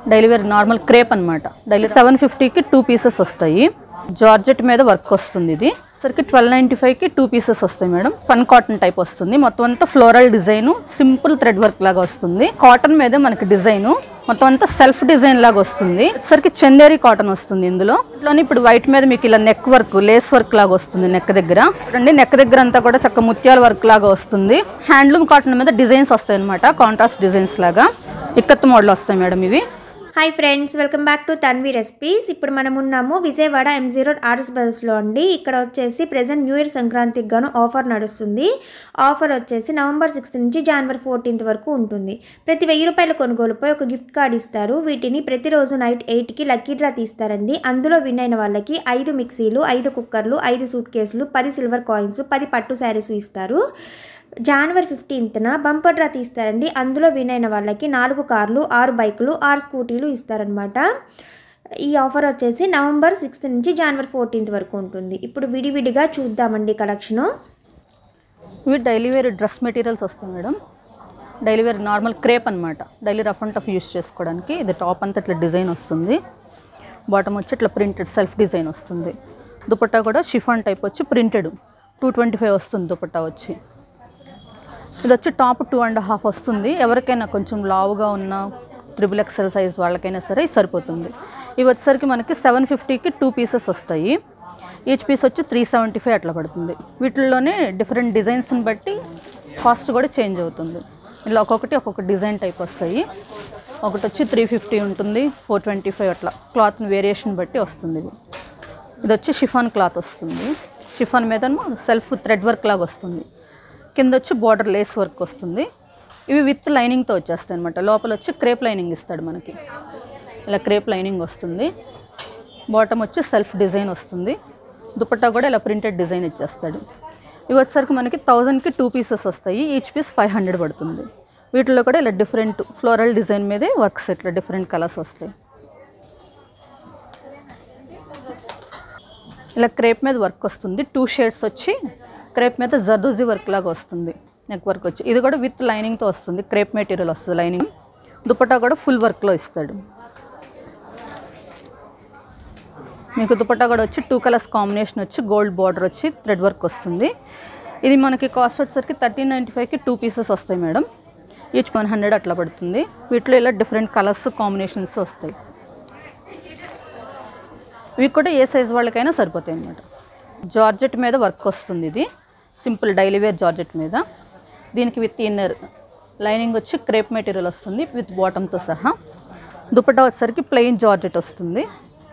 daily wear normal crepe అనమాట daily seven ఫిఫ్టీకి two pieces వస్తాయి జార్జెట్ మీద వర్క్ వస్తుంది ఇది సరికి ట్వెల్వ్ నైంటీ ఫైవ్కి టూ పీసెస్ వస్తాయి మేడం ఫన్ కాటన్ టైప్ వస్తుంది మొత్తం అంతా floral design simple thread work లాగా వస్తుంది కాటన్ మీద మనకి డిజైన్ మొత్తం అంతా సెల్ఫ్ డిజైన్ లాగా వస్తుంది సరికి చందేరి కాటన్ వస్తుంది ఇందులో ఇట్లోనే ఇప్పుడు వైట్ మీద మీకు ఇలా నెక్ వర్క్ లేస్ వర్క్ లాగా వస్తుంది నెక్ దగ్గర రండి నెక్ దగ్గర అంతా కూడా చక్క ముత్యాల వర్క్ లాగా వస్తుంది హ్యాండ్లూమ్ కాటన్ మీద డిజైన్స్ వస్తాయి అనమాట కాంట్రాస్ట్ డిజైన్స్ లాగా ఇక్కత్ మోడల్ వస్తాయి మేడం ఇవి hi friends welcome back to Tanvi recipes ఇప్పుడు మనం ఉన్నాము విజయవాడ ఎం జీరో ఆర్ఎస్ బస్లో అండి ఇక్కడ వచ్చేసి ప్రజెంట్ న్యూ ఇయర్ సంక్రాంతికి గాను ఆఫర్ నడుస్తుంది ఆఫర్ వచ్చేసి నవంబర్ సిక్స్త్ నుంచి జనవరి ఫోర్టీన్త్ వరకు ఉంటుంది ప్రతి వెయ్యి రూపాయల కొనుగోలుపై ఒక గిఫ్ట్ కార్డ్ ఇస్తారు వీటిని ప్రతిరోజు నైట్ ఎయిట్కి లక్కీ డ్రా తీస్తారండి అందులో విన్ అయిన వాళ్ళకి ఐదు మిక్సీలు ఐదు కుక్కర్లు ఐదు సూట్ కేసులు పది సిల్వర్ కాయిన్స్ పది పట్టు శారీస్ ఇస్తారు జనవరి ఫిఫ్టీన్త్న బంపర్ డ్రా తీస్తారండి అందులో విన్ అయిన వాళ్ళకి నాలుగు కార్లు ఆరు బైకులు ఆరు స్కూటీలు ఇస్తారనమాట ఈ ఆఫర్ వచ్చేసి నవంబర్ సిక్స్త్ నుంచి జనవరి ఫోర్టీన్త్ వరకు ఉంటుంది ఇప్పుడు విడివిడిగా చూద్దామండి కలెక్షను ఇవి డైలీ వేర్ డ్రెస్ మెటీరియల్స్ వస్తాయి madam daily wear normal crepe అనమాట daily rough and tough use చేసుకోవడానికి ఇది టాప్ అంతా ఇట్లా డిజైన్ వస్తుంది బాటమ్ వచ్చి ఇట్లా ప్రింటెడ్ సెల్ఫ్ డిజైన్ వస్తుంది దుపట్టా కూడా షిఫాన్ టైప్ వచ్చి ప్రింటెడ్ టూ ట్వంటీ ఫైవ్ వస్తుంది దుపట్టా వచ్చి ఇది వచ్చి టాప్ టూ అండ్ హాఫ్ వస్తుంది ఎవరికైనా కొంచెం లావుగా ఉన్న త్రిబుల్ ఎక్సెల్ సైజ్ వాళ్ళకైనా సరే ఇది సరిపోతుంది ఇవి వచ్చేసరికి మనకి సెవెన్ ఫిఫ్టీకి టూ పీసెస్ వస్తాయి ఈచ్ పీస్ వచ్చి త్రీ సెవెంటీ ఫైవ్ అట్లా పడుతుంది వీటిల్లోనే డిఫరెంట్ డిజైన్స్ని బట్టి కాస్ట్ కూడా చేంజ్ అవుతుంది ఇలా ఒక్కొక్కటి ఒక్కొక్క డిజైన్ టైప్ వస్తాయి ఒకటి వచ్చి త్రీ ఫిఫ్టీ ఉంటుంది ఫోర్ ట్వంటీ ఫైవ్ అట్లా క్లాత్ వేరియేషన్ బట్టి వస్తుంది ఇది ఇది వచ్చి షిఫాన్ క్లాత్ వస్తుంది షిఫాన్ మీద సెల్ఫ్ థ్రెడ్ వర్క్ లాగా వస్తుంది కింద వచ్చి బార్డర్ లేస్ వర్క్ వస్తుంది ఇవి విత్ లైనింగ్తో వచ్చేస్తాయి అనమాట లోపల వచ్చి క్రేప్ లైనింగ్ ఇస్తాడు మనకి ఇలా క్రేప్ లైనింగ్ వస్తుంది బాటమ్ వచ్చి సెల్ఫ్ డిజైన్ వస్తుంది దుపట్టా కూడా ఇలా ప్రింటెడ్ డిజైన్ ఇచ్చేస్తాడు ఇవి వచ్చేసరికి మనకి థౌజండ్కి టూ పీసెస్ వస్తాయి ఈచ్ పీస్ ఫైవ్ హండ్రెడ్ పడుతుంది వీటిలో కూడా ఇలా డిఫరెంట్ ఫ్లోరల్ డిజైన్ మీదే వర్క్స్ ఇట్లా డిఫరెంట్ కలర్స్ వస్తాయి ఇలా క్రేప్ మీద వర్క్ వస్తుంది టూ షేడ్స్ వచ్చి క్రేప్ మీద జర్దోజీ వర్క్ లాగా వస్తుంది నెక్ వర్క్ వచ్చి ఇది కూడా విత్ లైనింగ్తో వస్తుంది క్రేప్ మెటీరియల్ వస్తుంది లైనింగ్ దుపట్టా కూడా ఫుల్ వర్క్లో ఇస్తాడు మీకు దుపట్టా కూడా వచ్చి టూ కలర్స్ కాంబినేషన్ వచ్చి గోల్డ్ బార్డర్ వచ్చి థ్రెడ్ వర్క్ వస్తుంది ఇది మనకి కాస్ట్ వచ్చేసరికి థర్టీన్ నైంటీ ఫైవ్కి టూ పీసెస్ వస్తాయి మేడం ఈచ్ వన్ హండ్రెడ్ అట్లా పడుతుంది వీటిలో ఇలా డిఫరెంట్ కలర్స్ కాంబినేషన్స్ వస్తాయి ఇవి కూడా ఏ సైజ్ వాళ్ళకైనా సరిపోతాయి అన్నమాట జార్జెట్ మీద వర్క్ వస్తుంది ఇది సింపుల్ డైలీ వేర్ జార్జెట్ మీద దీనికి విత్ ఇన్నర్ లైనింగ్ వచ్చి క్రేప్ మెటీరియల్ వస్తుంది విత్ బాటమ్తో సహా దుపట్టా వచ్చేసరికి ప్లెయిన్ జార్జెట్ వస్తుంది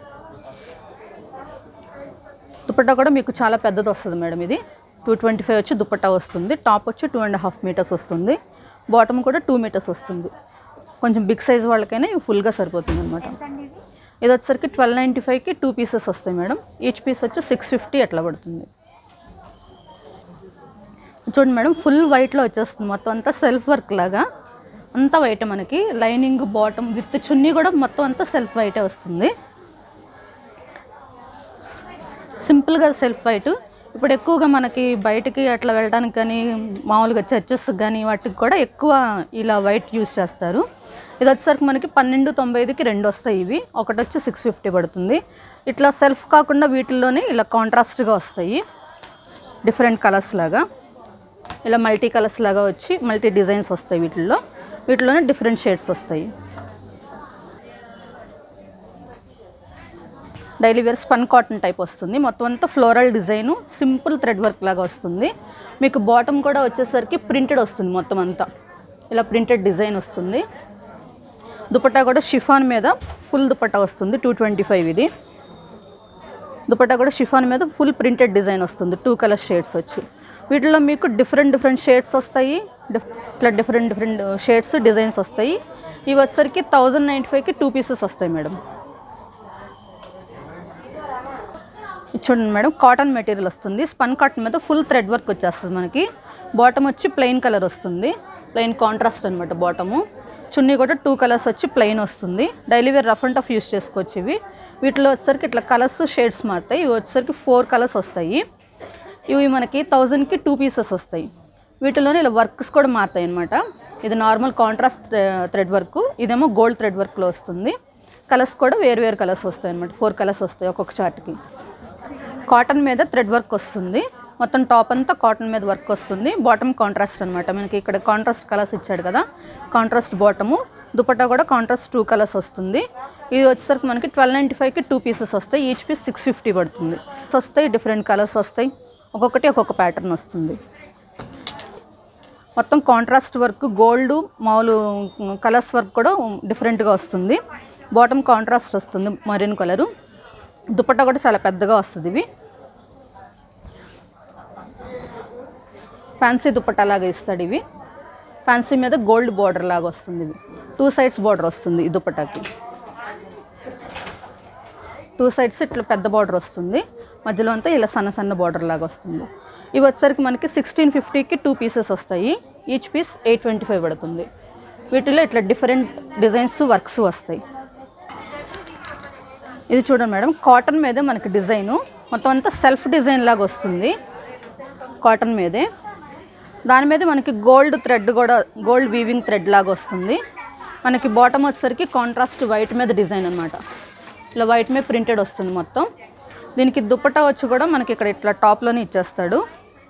దుపట్టా కూడా మీకు చాలా పెద్దది వస్తుంది మేడం ఇది టూ ట్వంటీ ఫైవ్ వచ్చి దుపట్టా వస్తుంది టాప్ వచ్చి టూ అండ్ హాఫ్ మీటర్స్ వస్తుంది బాటమ్ కూడా టూ మీటర్స్ వస్తుంది కొంచెం బిగ్ సైజ్ వాళ్ళకైనా ఇవి ఫుల్గా సరిపోతుంది అనమాట ఇది వచ్చేసరికి ట్వెల్వ్ నైంటీ ఫైవ్కి టూ పీసెస్ వస్తాయి మేడం ఈచ్ పీస్ వచ్చి సిక్స్ ఫిఫ్టీ అట్లా పడుతుంది చూడండి మేడం ఫుల్ వైట్లో వచ్చేస్తుంది మొత్తం అంతా సెల్ఫ్ వర్క్ లాగా అంతా వైట్ మనకి లైనింగ్ బాటమ్ విత్ చున్నీ కూడా మొత్తం అంతా సెల్ఫ్ వైటే వస్తుంది సింపుల్గా సెల్ఫ్ వైట్ ఇప్పుడు ఎక్కువగా మనకి బయటికి అట్లా వెళ్ళడానికి కానీ మామూలుగా చర్చెస్ కానీ వాటికి కూడా ఎక్కువ ఇలా వైట్ యూస్ చేస్తారు ఇది వచ్చేసరికి మనకి పన్నెండు తొంభై ఐదుకి రెండు వస్తాయి ఇవి ఒకటి వచ్చి సిక్స్ ఫిఫ్టీ పడుతుంది ఇట్లా సెల్ఫ్ కాకుండా వీటిల్లోనే ఇలా కాంట్రాస్ట్గా వస్తాయి డిఫరెంట్ కలర్స్ లాగా ఇలా మల్టీ కలర్స్ లాగా వచ్చి మల్టీ డిజైన్స్ వస్తాయి వీటిల్లో వీటిలోనే డిఫరెంట్ షేడ్స్ వస్తాయి daily wear spun cotton type వస్తుంది మొత్తం అంతా floral design simple thread work లాగా వస్తుంది మీకు బాటమ్ కూడా వచ్చేసరికి ప్రింటెడ్ వస్తుంది మొత్తం అంతా ఇలా ప్రింటెడ్ డిజైన్ వస్తుంది దుపట్టా కూడా షిఫాన్ మీద ఫుల్ దుపట్టా వస్తుంది టూ ట్వంటీ ఫైవ్ ఇది దుపట్టా కూడా షిఫాన్ మీద ఫుల్ ప్రింటెడ్ డిజైన్ వస్తుంది టూ కలర్ షేడ్స్ వచ్చి వీటిలో మీకు డిఫరెంట్ డిఫరెంట్ షేడ్స్ వస్తాయి డిఫ్- ఇట్లా డిఫరెంట్ డిఫరెంట్ షేడ్స్ డిజైన్స్ వస్తాయి ఇవి వచ్చేసరికి థౌజండ్ నైంటీ ఫైవ్కి టూ పీసెస్ వస్తాయి మేడం ఇది చూడండి మేడం కాటన్ మెటీరియల్ వస్తుంది స్పన్ కాటన్ మీద ఫుల్ థ్రెడ్ వర్క్ వచ్చేస్తుంది మనకి బాటమ్ వచ్చి ప్లెయిన్ కలర్ వస్తుంది ప్లెయిన్ కాంట్రాస్ట్ అనమాట బాటము చున్నీ కూడా టూ కలర్స్ వచ్చి ప్లెయిన్ వస్తుంది daily wear rough and tough use చేసుకోవచ్చు ఇవి వీటిలో వచ్చేసరికి ఇట్లా కలర్స్ షేడ్స్ మారుతాయి ఇవి వచ్చేసరికి ఫోర్ కలర్స్ వస్తాయి ఇవి మనకి థౌజండ్కి టూ పీసెస్ వస్తాయి వీటిలోనే ఇలా వర్క్స్ కూడా మారుతాయి అనమాట ఇది నార్మల్ కాంట్రాస్ట్ థ్రెడ్ వర్క్ ఇదేమో గోల్డ్ థ్రెడ్ వర్క్లో వస్తుంది కలర్స్ కూడా వేరు వేరు కలర్స్ వస్తాయి అనమాట ఫోర్ కలర్స్ వస్తాయి ఒక్కొక్క చార్ట్కి కాటన్ మీద థ్రెడ్ వర్క్ వస్తుంది మొత్తం టాప్ అంతా కాటన్ మీద వర్క్ వస్తుంది బాటమ్ కాంట్రాస్ట్ అనమాట మనకి ఇక్కడ కాంట్రాస్ట్ కలర్స్ ఇచ్చాడు కదా కాంట్రాస్ట్ బాటము దుపట్టా కూడా కాంట్రాస్ట్ టూ కలర్స్ వస్తుంది ఇది వచ్చేసరికి మనకి ట్వెల్వ్ నైంటీ ఫైవ్కి టూ పీసెస్ వస్తాయి ఈచ్ పీస్ సిక్స్ ఫిఫ్టీ పడుతుంది వస్తాయి డిఫరెంట్ కలర్స్ వస్తాయి ఒక్కొక్కటి ఒక్కొక్క ప్యాటర్న్ వస్తుంది మొత్తం కాంట్రాస్ట్ వర్క్ గోల్డ్ మామూలు కలర్స్ వర్క్ కూడా డిఫరెంట్గా వస్తుంది బాటమ్ కాంట్రాస్ట్ వస్తుంది మరీన్ కలరు దుపట్టా కూడా చాలా పెద్దగా వస్తుంది ఇవి ఫ్యాన్సీ దుపట్టా లాగా ఇస్తాడు ఇవి ఫ్యాన్సీ మీద గోల్డ్ బార్డర్ లాగా వస్తుంది ఇవి టూ సైడ్స్ బార్డర్ వస్తుంది ఈ దుపట్టాకి టూ సైడ్స్ ఇట్లా పెద్ద బార్డర్ వస్తుంది మధ్యలో అంతా ఇలా సన్న సన్న బార్డర్ లాగా వస్తుంది ఇవి వచ్చేసరికి మనకి సిక్స్టీన్ ఫిఫ్టీకి టూ పీసెస్ వస్తాయి each piece eight twenty five పడుతుంది వీటిలో ఇట్లా డిఫరెంట్ డిజైన్స్ వర్క్స్ వస్తాయి ఇది చూడండి మేడం కాటన్ మీదే మనకి డిజైను మొత్తం అంతా సెల్ఫ్ డిజైన్ లాగా వస్తుంది కాటన్ మీదే దాని మీద మనకి గోల్డ్ థ్రెడ్ కూడా గోల్డ్ వీవింగ్ థ్రెడ్ లాగా వస్తుంది మనకి బాటమ్ వచ్చేసరికి కాంట్రాస్ట్ వైట్ మీద డిజైన్ అనమాట ఇలా వైట్ మీద ప్రింటెడ్ వస్తుంది మొత్తం దీనికి దుప్పటా వచ్చి కూడా మనకి ఇక్కడ ఇట్లా టాప్లోనే ఇచ్చేస్తాడు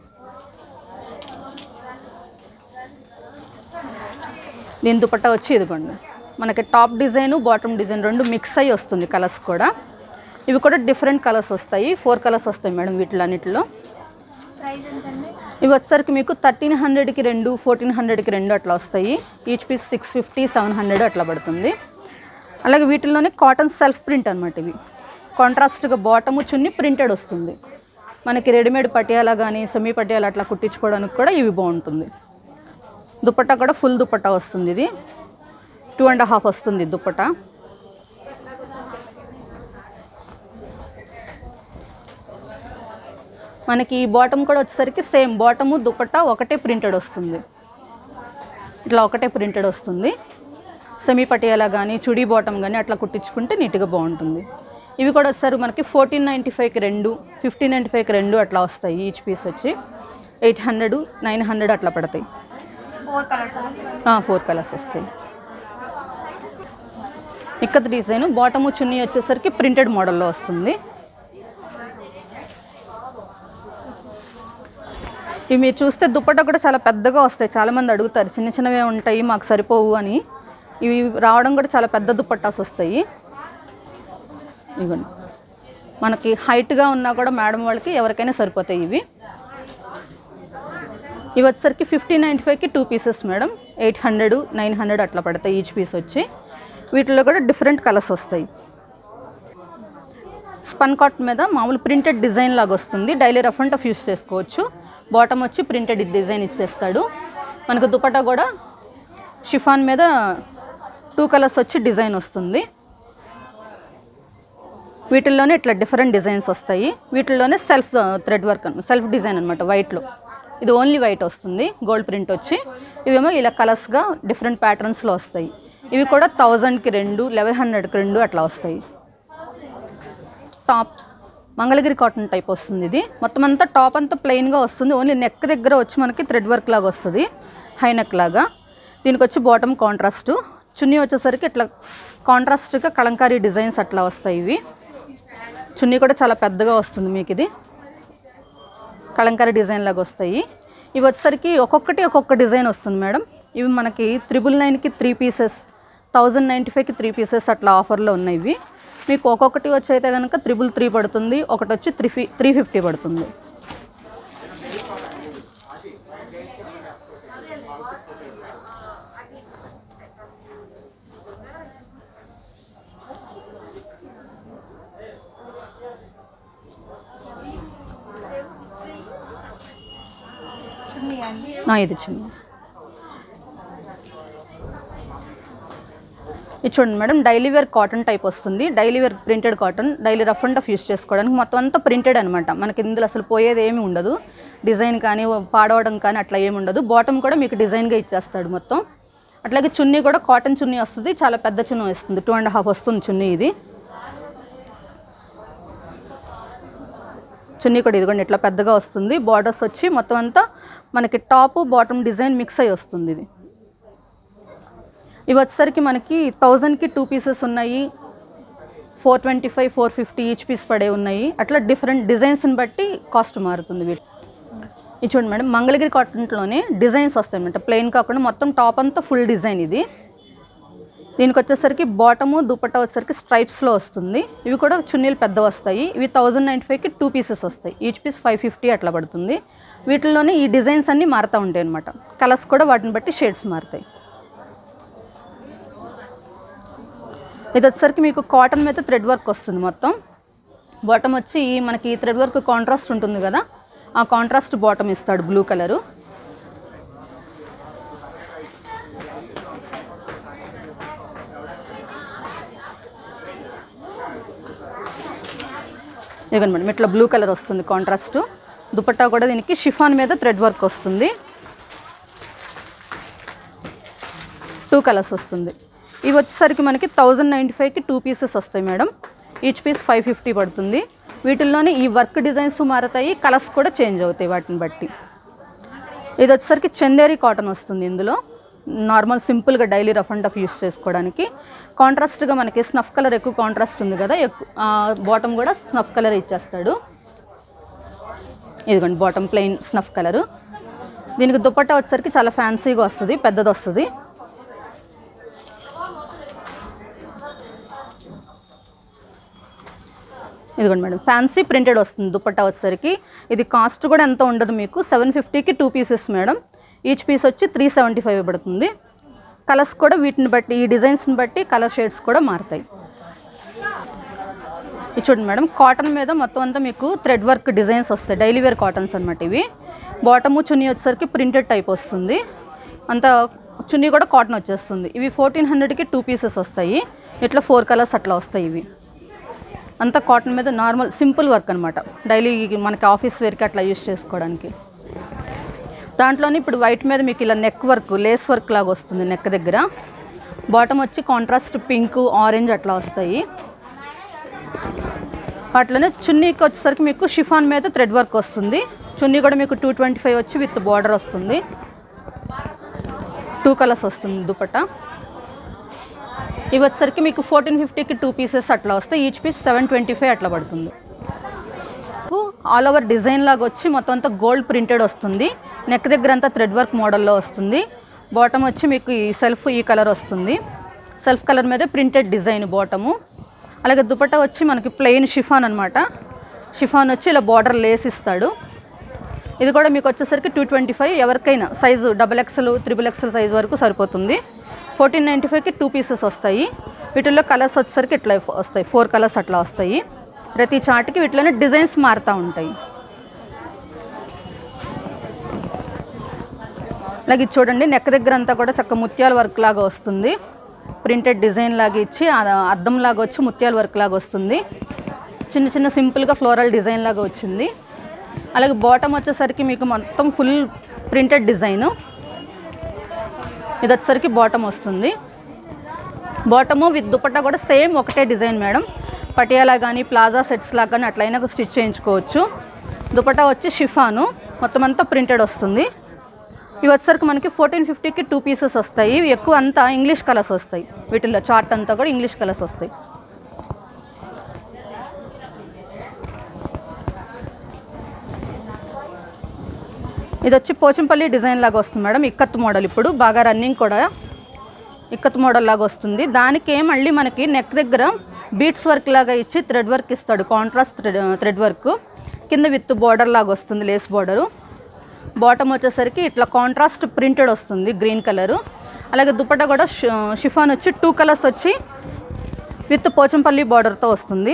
దీని దుపట్టా వచ్చి ఇదిగోండి మనకి టాప్ డిజైన్ బాటమ్ డిజైన్ రెండు మిక్స్ అయ్యి వస్తుంది కలర్స్ కూడా ఇవి కూడా డిఫరెంట్ కలర్స్ వస్తాయి ఫోర్ కలర్స్ వస్తాయి మేడం వీటిలో అన్నిటిలో ప్రైస్ ఎంతండి ఇవి వచ్చేసరికి మీకు థర్టీన్ హండ్రెడ్కి రెండు ఫోర్టీన్ హండ్రెడ్కి రెండు అట్లా వస్తాయి each piece six fifty seven hundred అట్లా పడుతుంది అలాగే వీటిల్లోనే కాటన్ సెల్ఫ్ ప్రింట్ అనమాట ఇవి కాంట్రాస్ట్గా బాటము చున్ని ప్రింటెడ్ వస్తుంది మనకి రెడీమేడ్ పటియాలా కానీ సెమీ పటియాలా అట్లా కుట్టించుకోవడానికి కూడా ఇవి బాగుంటుంది దుపట్టా కూడా ఫుల్ దుపట్టా వస్తుంది ఇది టూ అండ్ హాఫ్ వస్తుంది దుపట్టా మనకి ఈ బాటమ్ కూడా వచ్చేసరికి సేమ్ బాటము దుపట్టా ఒకటే ప్రింటెడ్ వస్తుంది ఇట్లా ఒకటే ప్రింటెడ్ వస్తుంది సెమీ పటియాలా కానీ చుడీ బాటమ్ కానీ అట్లా కుట్టించుకుంటే నీట్గా బాగుంటుంది ఇవి కూడా వచ్చేసరికి మనకి ఫోర్టీన్ నైంటీ ఫైవ్కి రెండు ఫిఫ్టీన్ నైంటీ ఫైవ్కి రెండు అట్లా వస్తాయి ఈచ్ పీస్ వచ్చి ఎయిట్ హండ్రెడ్ నైన్ హండ్రెడ్ అట్లా పడతాయి ఫోర్ కలర్స్ ఫోర్ కలర్స్ వస్తాయి ఇక్కత డిజైన్ బాటము చున్నీ వచ్చేసరికి ప్రింటెడ్ మోడల్లో వస్తుంది ఇవి మీరు చూస్తే దుప్పట్టా కూడా చాలా పెద్దగా వస్తాయి చాలామంది అడుగుతారు చిన్న చిన్నవే ఉంటాయి మాకు సరిపోవు అని ఇవి రావడం కూడా చాలా పెద్ద దుప్పట్టాస్ వస్తాయి ఇవ్వండి మనకి హైట్గా ఉన్నా కూడా మేడం వాళ్ళకి ఎవరికైనా సరిపోతాయి ఇవి ఇవి వచ్చేసరికి ఫిఫ్టీన్ నైంటీ ఫైవ్కి two pieces madam eight hundred nine hundred అట్లా పడతాయి ఈచ్ పీస్ వచ్చి వీటిలో కూడా డిఫరెంట్ కలర్స్ వస్తాయి స్పన్ కాట్ మీద మామూలు ప్రింటెడ్ డిజైన్ లాగా వస్తుంది daily rough and tough use చేసుకోవచ్చు బాటమ్ వచ్చి ప్రింటెడ్ డిజైన్ ఇచ్చేస్తాడు మనకు దుపట్టా కూడా షిఫాన్ మీద టూ కలర్స్ వచ్చి డిజైన్ వస్తుంది వీటిల్లోనే ఇట్లా డిఫరెంట్ డిజైన్స్ వస్తాయి వీటిల్లోనే self thread work self design అనమాట వైట్లో ఇది ఓన్లీ వైట్ వస్తుంది గోల్డ్ ప్రింట్ వచ్చి ఇవేమో ఇలా కలర్స్గా డిఫరెంట్ ప్యాటర్న్స్లో వస్తాయి ఇవి కూడా థౌజండ్కి రెండు లెవెన్ హండ్రెడ్కి రెండు అట్లా వస్తాయి టాప్ మంగళగిరి కాటన్ టైప్ వస్తుంది ఇది మొత్తం అంతా టాప్ అంతా ప్లెయిన్గా వస్తుంది ఓన్లీ నెక్ దగ్గర వచ్చి మనకి థ్రెడ్ వర్క్ లాగా వస్తుంది హై నెక్ లాగా దీనికి వచ్చి బాటమ్ కాంట్రాస్ట్ చున్నీ వచ్చేసరికి ఇట్లా కాంట్రాస్ట్గా కలంకారీ డిజైన్స్ అట్లా వస్తాయి ఇవి చున్నీ కూడా చాలా పెద్దగా వస్తుంది మీకు ఇది కలంకారీ డిజైన్ లాగా వస్తాయి ఇవి వచ్చేసరికి ఒక్కొక్కటి ఒక్కొక్క డిజైన్ వస్తుంది మేడం ఇవి మనకి త్రిబుల్ నైన్కి త్రీ పీసెస్ థౌజండ్ నైంటీ ఫైవ్కి త్రీ పీసెస్ అట్లా ఆఫర్లో ఉన్నాయి ఇవి మీకు ఒక్కొక్కటి వచ్చి అయితే కనుక త్రిబుల్ త్రీ పడుతుంది ఒకటి వచ్చి త్రీ ఫి త్రీ ఫిఫ్టీ పడుతుంది చున్నీ అండి ఆ, ఇది చిన్న ఇది చూడండి madam daily wear cotton type వస్తుంది daily wear printed cotton daily rough and tough use చేసుకోవడానికి మొత్తం అంతా ప్రింటెడ్ అనమాట మనకి ఇందులో అసలు పోయేది ఏమీ ఉండదు డిజైన్ కానీ పాడవడం కానీ అట్లా ఏమి ఉండదు బాటమ్ కూడా మీకు డిజైన్గా ఇచ్చేస్తాడు మొత్తం అట్లాగే చున్నీ కూడా కాటన్ చున్నీ వస్తుంది చాలా పెద్ద చున్నీ వస్తుంది టూ అండ్ హాఫ్ వస్తుంది చున్నీ ఇది చున్నీ కూడా ఇదిగోండి ఇట్లా పెద్దగా వస్తుంది బార్డర్స్ వచ్చి మొత్తం అంతా మనకి టాప్ బాటమ్ డిజైన్ మిక్స్ అయ్యి వస్తుంది ఇది ఇవి వచ్చేసరికి మనకి థౌజండ్కి టూ పీసెస్ ఉన్నాయి four twenty five four fifty each piece పడే ఉన్నాయి అట్లా డిఫరెంట్ డిజైన్స్ని బట్టి కాస్ట్ మారుతుంది వీటి ఇది చూడండి మేడం మంగళగిరి కాటన్లోనే డిజైన్స్ వస్తాయి అన్నమాట ప్లెయిన్ కాకుండా మొత్తం టాప్ అంతా ఫుల్ డిజైన్ ఇది దీనికి వచ్చేసరికి బాటము దుపట్టా వచ్చేసరికి స్ట్రైప్స్లో వస్తుంది ఇవి కూడా చున్నీలు పెద్ద వస్తాయి ఇవి థౌజండ్ నైంటీ ఫైవ్కి టూ పీసెస్ వస్తాయి ఈచ్ పీస్ ఫైవ్ ఫిఫ్టీ అట్లా పడుతుంది వీటిల్లోనే ఈ డిజైన్స్ అన్నీ మారుతూ ఉంటాయి అనమాట కలర్స్ కూడా వాటిని బట్టి షేడ్స్ మారుతాయి ఇది వచ్చేసరికి మీకు కాటన్ మీద థ్రెడ్ వర్క్ వస్తుంది మొత్తం బాటమ్ వచ్చి మనకి థ్రెడ్ వర్క్ కాంట్రాస్ట్ ఉంటుంది కదా ఆ కాంట్రాస్ట్ బాటమ్ ఇస్తాడు బ్లూ కలరు ఇదిగోండి మేడం ఇట్లా బ్లూ కలర్ వస్తుంది కాంట్రాస్ట్ దుపట్టా కూడా దీనికి షిఫాన్ మీద థ్రెడ్ వర్క్ వస్తుంది టూ కలర్స్ వస్తుంది ఇవి వచ్చేసరికి మనకి థౌజండ్ నైంటీ ఫైవ్కి టూ పీసెస్ వస్తాయి madam each piece five fifty పడుతుంది వీటిల్లోనే ఈ వర్క్ డిజైన్స్ మారతాయి కలర్స్ కూడా చేంజ్ అవుతాయి వాటిని బట్టి ఇది వచ్చేసరికి చందేరి కాటన్ వస్తుంది ఇందులో నార్మల్ సింపుల్గా daily rough and tough use చేసుకోవడానికి కాంట్రాస్ట్గా మనకి స్నఫ్ కలర్ ఎక్కువ కాంట్రాస్ట్ ఉంది కదా ఎక్కువ బాటమ్ కూడా స్నఫ్ కలర్ ఇచ్చేస్తాడు ఇదిగోండి బాటమ్ ప్లెయిన్ స్నఫ్ కలరు దీనికి దుపట్టా వచ్చేసరికి చాలా ఫ్యాన్సీగా వస్తుంది పెద్దది వస్తుంది ఇదిగోండి మేడం ఫ్యాన్సీ ప్రింటెడ్ వస్తుంది దుపట్టా వచ్చేసరికి ఇది కాస్ట్ కూడా ఎంత ఉండదు మీకు సెవెన్ ఫిఫ్టీకి two pieces madam each piece వచ్చి త్రీ సెవెంటీ ఫైవ్ పడుతుంది కలర్స్ కూడా వీటిని బట్టి ఈ డిజైన్స్ని బట్టి కలర్ షేడ్స్ కూడా మారుతాయి ఇది చూడండి మేడం కాటన్ మీద మొత్తం అంతా మీకు థ్రెడ్ వర్క్ డిజైన్స్ వస్తాయి డైలీ వేర్ కాటన్స్ అనమాట ఇవి బాటము చున్నీ వచ్చేసరికి ప్రింటెడ్ టైప్ వస్తుంది అంత చున్నీ కూడా కాటన్ వచ్చేస్తుంది ఇవి ఫోర్టీన్ హండ్రెడ్కి టూ పీసెస్ వస్తాయి ఇట్లా ఫోర్ కలర్స్ అట్లా వస్తాయి ఇవి అంతా కాటన్ మీద నార్మల్ సింపుల్ వర్క్ అనమాట డైలీ మనకి ఆఫీస్ వేర్కి అట్లా యూస్ చేసుకోవడానికి దాంట్లోనే ఇప్పుడు వైట్ మీద మీకు ఇలా నెక్ వర్క్ లేస్ వర్క్ లాగా వస్తుంది నెక్ దగ్గర బాటమ్ వచ్చి కాంట్రాస్ట్ పింక్ ఆరెంజ్ అట్లా వస్తాయి వాటిలోనే చున్నీకి వచ్చేసరికి మీకు షిఫాన్ మీద థ్రెడ్ వర్క్ వస్తుంది చున్నీ కూడా మీకు టూ ట్వంటీ ఫైవ్ వచ్చి విత్ బార్డర్ వస్తుంది టూ కలర్స్ వస్తుంది దుపట్టా ఇవి వచ్చేసరికి మీకు ఫోర్టీన్ ఫిఫ్టీకి టూ పీసెస్ అట్లా వస్తాయి each piece seven twenty five అట్లా పడుతుంది ఆల్ ఓవర్ డిజైన్ లాగా వచ్చి మొత్తం అంతా గోల్డ్ ప్రింటెడ్ వస్తుంది నెక్ దగ్గర అంతా థ్రెడ్ వర్క్ మోడల్లో వస్తుంది బాటమ్ వచ్చి మీకు ఈ సెల్ఫ్ ఈ కలర్ వస్తుంది సెల్ఫ్ కలర్ మీద ప్రింటెడ్ డిజైన్ బాటము అలాగే దుపట్టా వచ్చి మనకి ప్లెయిన్ షిఫాన్ అనమాట షిఫాన్ వచ్చి ఇలా బార్డర్ లేస్ ఇస్తాడు ఇది కూడా మీకు వచ్చేసరికి టూ ట్వంటీ ఫైవ్ ఎవరికైనా size double XL triple XL size వరకు సరిపోతుంది ఫోర్టీన్ నైంటీ ఫైవ్కి టూ పీసెస్ వస్తాయి వీటిల్లో కలర్స్ వచ్చేసరికి ఇట్లా వస్తాయి ఫోర్ కలర్స్ అట్లా వస్తాయి ప్రతి చార్ట్కి వీటిలోనే డిజైన్స్ మారుతూ ఉంటాయి అలాగే ఇది చూడండి నెక్ దగ్గర అంతా కూడా చక్క ముత్యాల వర్క్ లాగా వస్తుంది ప్రింటెడ్ డిజైన్ లాగా ఇచ్చి ఆ అద్దం లాగా వచ్చి ముత్యాల వర్క్ లాగా వస్తుంది చిన్న చిన్న సింపుల్గా ఫ్లోరల్ డిజైన్ లాగా వచ్చింది అలాగే బాటమ్ వచ్చేసరికి మీకు మొత్తం ఫుల్ ప్రింటెడ్ డిజైను ఇది వచ్చేసరికి బాటమ్ వస్తుంది బాటము విత్ దుపట్టా కూడా సేమ్ ఒకటే డిజైన్ మేడం పటియాలా కానీ ప్లాజా సెట్స్ లాగా కానీ అట్లయినా స్టిచ్ చేయించుకోవచ్చు దుపట్టా వచ్చి షిఫాను మొత్తం అంతా ప్రింటెడ్ వస్తుంది ఇవి వచ్చేసరికి మనకి ఫోర్టీన్ ఫిఫ్టీకి టూ పీసెస్ వస్తాయి ఇవి ఎక్కువ అంతా ఇంగ్లీష్ కలర్స్ వస్తాయి వీటిల్లో చార్ట్ అంతా కూడా ఇంగ్లీష్ కలర్స్ వస్తాయి ఇది వచ్చి పోచంపల్లి డిజైన్ లాగా వస్తుంది మేడం ఇక్కత్ మోడల్ ఇప్పుడు బాగా రన్నింగ్ కూడా ఇక్కత్ మోడల్ లాగా వస్తుంది దానికి మళ్ళీ మనకి నెక్ దగ్గర బీట్స్ వర్క్ లాగా ఇచ్చి థ్రెడ్ వర్క్ ఇస్తాడు కాంట్రాస్ట్ థ్రెడ్ థ్రెడ్ వర్క్ కింద విత్ బార్డర్ లాగా వస్తుంది లేస్ బార్డరు బాటమ్ వచ్చేసరికి ఇట్లా కాంట్రాస్ట్ ప్రింటెడ్ వస్తుంది గ్రీన్ కలరు అలాగే దుపట్టా కూడా షి- షిఫాన్ వచ్చి టూ కలర్స్ వచ్చి విత్ పోచంపల్లి బార్డర్తో వస్తుంది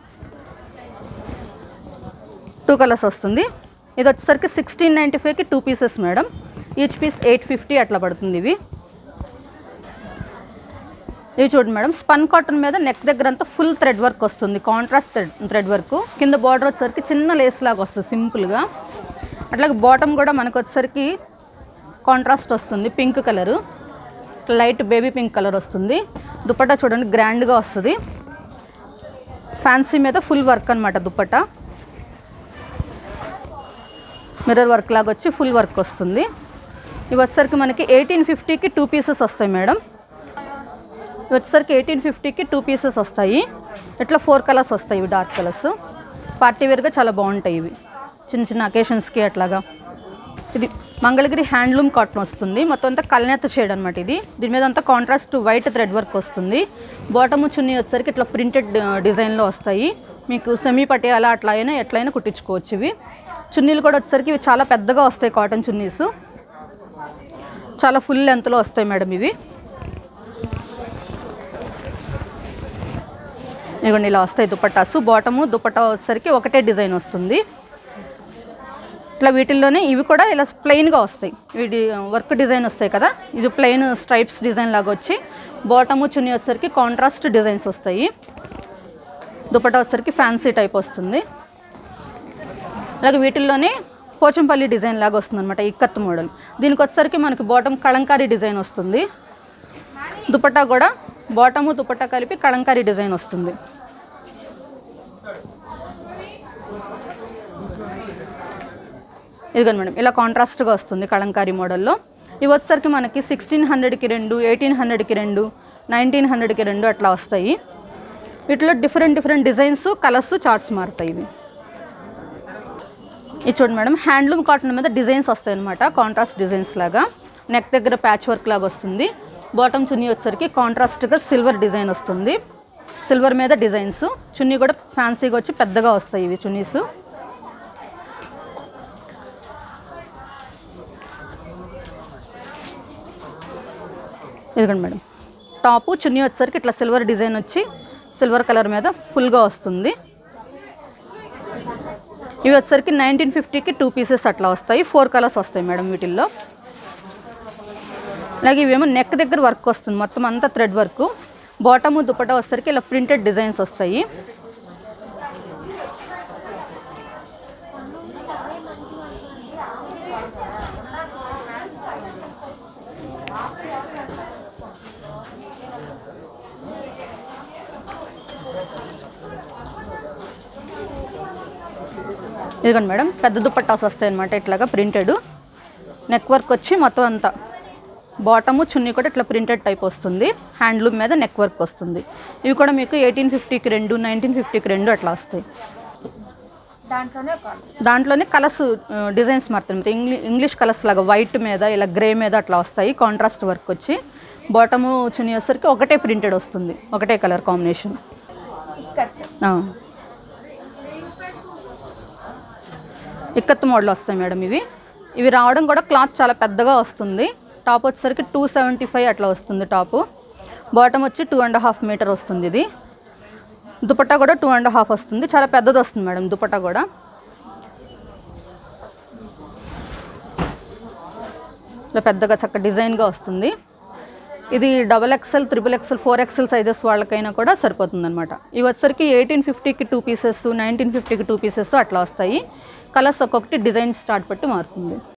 టూ కలర్స్ వస్తుంది ఇది వచ్చేసరికి సిక్స్టీన్ నైంటీ ఫైవ్కి two pieces madam each piece eight fifty అట్లా పడుతుంది ఇవి ఇవి చూడండి మేడం స్పన్ కాటన్ మీద నెక్ దగ్గర అంతా ఫుల్ థ్రెడ్ వర్క్ వస్తుంది కాంట్రాస్ట్ థ్రెడ్ థ్రెడ్ వర్క్ కింద బార్డర్ వచ్చేసరికి చిన్న లేస్ లాగా వస్తుంది సింపుల్గా అట్లాగే బాటమ్ కూడా మనకు వచ్చేసరికి కాంట్రాస్ట్ వస్తుంది pink colour light baby pink colour వస్తుంది దుపట్టా చూడండి గ్రాండ్గా వస్తుంది ఫ్యాన్సీ మీద ఫుల్ వర్క్ అనమాట దుపట్టా మిర్రర్ వర్క్ లాగా వచ్చి ఫుల్ వర్క్ వస్తుంది ఇవి వచ్చేసరికి మనకి ఎయిటీన్ ఫిఫ్టీకి టూ పీసెస్ వస్తాయి మేడం ఇవి వచ్చేసరికి ఎయిటీన్ ఫిఫ్టీకి టూ పీసెస్ వస్తాయి ఇట్లా ఫోర్ కలర్స్ వస్తాయి ఇవి డార్క్ కలర్స్ పార్టీ వేర్గా చాలా బాగుంటాయి ఇవి చిన్న చిన్న అకేషన్స్కి అట్లాగా ఇది మంగళగిరి హ్యాండ్లూమ్ కాటన్ వస్తుంది మొత్తం అంతా కల్నేత షేడ్ అనమాట ఇది దీని మీద అంతా కాంట్రాస్ట్ వైట్ థ్రెడ్ వర్క్ వస్తుంది బాటమ్ చున్నీ వచ్చేసరికి ఇట్లా ప్రింటెడ్ డిజైన్లో వస్తాయి మీకు సెమీ పటియాలా అట్లా అయినా ఎట్లయినా కుట్టించుకోవచ్చు ఇవి చున్నీలు కూడా వచ్చేసరికి ఇవి చాలా పెద్దగా వస్తాయి కాటన్ చున్నీస్ చాలా ఫుల్ లెంత్లో వస్తాయి మేడం ఇవి ఇదిగోండి ఇలా వస్తాయి దుపట్టాసు బాటము దుపట్టా వచ్చేసరికి ఒకటే డిజైన్ వస్తుంది ఇట్లా వీటిల్లోనే ఇవి కూడా ఇలా ప్లెయిన్గా వస్తాయి వీటి వర్క్ డిజైన్ వస్తాయి కదా ఇది ప్లెయిన్ స్ట్రైప్స్ డిజైన్ లాగా వచ్చి బాటము చున్నీ వచ్చేసరికి కాంట్రాస్ట్ డిజైన్స్ వస్తాయి దుపట్టా వచ్చేసరికి ఫ్యాన్సీ టైప్ వస్తుంది అలాగే వీటిల్లోనే పోచంపల్లి డిజైన్ లాగా వస్తుంది అనమాట ఇక్కత్ మోడల్ దీనికి వచ్చేసరికి మనకి బాటమ్ కళంకారీ డిజైన్ వస్తుంది దుపట్టా కూడా బాటము దుపట్టా కలిపి కళంకారీ డిజైన్ వస్తుంది ఇదిగోండి మేడం ఇలా కాంట్రాస్ట్గా వస్తుంది కళంకారీ మోడల్లో ఇవి వచ్చేసరికి మనకి సిక్స్టీన్ హండ్రెడ్కి రెండు ఎయిటీన్ హండ్రెడ్కి రెండు నైన్టీన్ హండ్రెడ్కి రెండు అట్లా వస్తాయి వీటిలో different different designs colours charts మారుతాయి ఇవి ఇది చూడండి మేడం హ్యాండ్లూమ్ కాటన్ మీద డిజైన్స్ వస్తాయి అనమాట కాంట్రాస్ట్ డిజైన్స్ లాగా నెక్ దగ్గర ప్యాచ్ వర్క్ లాగా వస్తుంది బాటమ్ చున్నీ వచ్చేసరికి కాంట్రాస్ట్గా సిల్వర్ డిజైన్ వస్తుంది సిల్వర్ మీద డిజైన్స్ చున్నీ కూడా ఫ్యాన్సీగా వచ్చి పెద్దగా వస్తాయి ఇవి చున్నీస్ ఇదిగోండి మేడం టాపు చున్నీ వచ్చేసరికి ఇట్లా సిల్వర్ డిజైన్ వచ్చి సిల్వర్ కలర్ మీద ఫుల్గా వస్తుంది ఇవి వచ్చేసరికి నైన్టీన్ ఫిఫ్టీకి టూ పీసెస్ అట్లా వస్తాయి ఫోర్ కలర్స్ వస్తాయి మేడం వీటిల్లో అలాగే ఇవేమో నెక్ దగ్గర వర్క్ వస్తుంది మొత్తం అంతా థ్రెడ్ వర్క్ బాటము దుపట్టా వచ్చేసరికి ఇలా ప్రింటెడ్ డిజైన్స్ వస్తాయి ఇదిగోండి మేడం పెద్ద దుపట్టాస్ వస్తాయి అనమాట ఇట్లాగా ప్రింటెడ్ నెక్ వర్క్ వచ్చి మొత్తం అంతా బాటము చున్నీ కూడా ఇట్లా ప్రింటెడ్ టైప్ వస్తుంది హ్యాండ్లూమ్ మీద నెక్ వర్క్ వస్తుంది ఇవి కూడా మీకు ఎయిటీన్ ఫిఫ్టీకి రెండు నైన్టీన్ ఫిఫ్టీకి రెండు అట్లా వస్తాయి దాంట్లోనే ఒక దాంట్లోనే కలర్స్ డిజైన్స్ మారుతాయి ఇంగ్లీ ఇంగ్లీష్ కలర్స్ లాగా వైట్ మీద ఇలా గ్రే మీద అట్లా వస్తాయి కాంట్రాస్ట్ వర్క్ వచ్చి బాటము చున్నీ వచ్చేసరికి ఒకటే ప్రింటెడ్ వస్తుంది ఒకటే colour combination ikat ikat model వస్తాయి మేడం ఇవి ఇవి రావడం కూడా క్లాత్ చాలా పెద్దగా వస్తుంది టాప్ వచ్చేసరికి టూ సెవెంటీ ఫైవ్ అట్లా వస్తుంది టాపు బాటమ్ వచ్చి టూ అండ్ హాఫ్ మీటర్ వస్తుంది ఇది దుపట్టా కూడా టూ అండ్ హాఫ్ వస్తుంది చాలా పెద్దది వస్తుంది మేడం దుపట్టా కూడా ఇలా పెద్దగా చక్క డిజైన్గా వస్తుంది ఇది double XL triple XL four XL sizes వాళ్ళకైనా కూడా సరిపోతుంది అనమాట ఇవి వచ్చేసరికి ఎయిటీన్ ఫిఫ్టీకి టూ పీసెస్ నైన్టీన్ ఫిఫ్టీకి టూ పీసెస్ అట్లా వస్తాయి కలర్స్ ఒక్కొక్కటి డిజైన్ స్టార్ట్ బట్టి మారుతుంది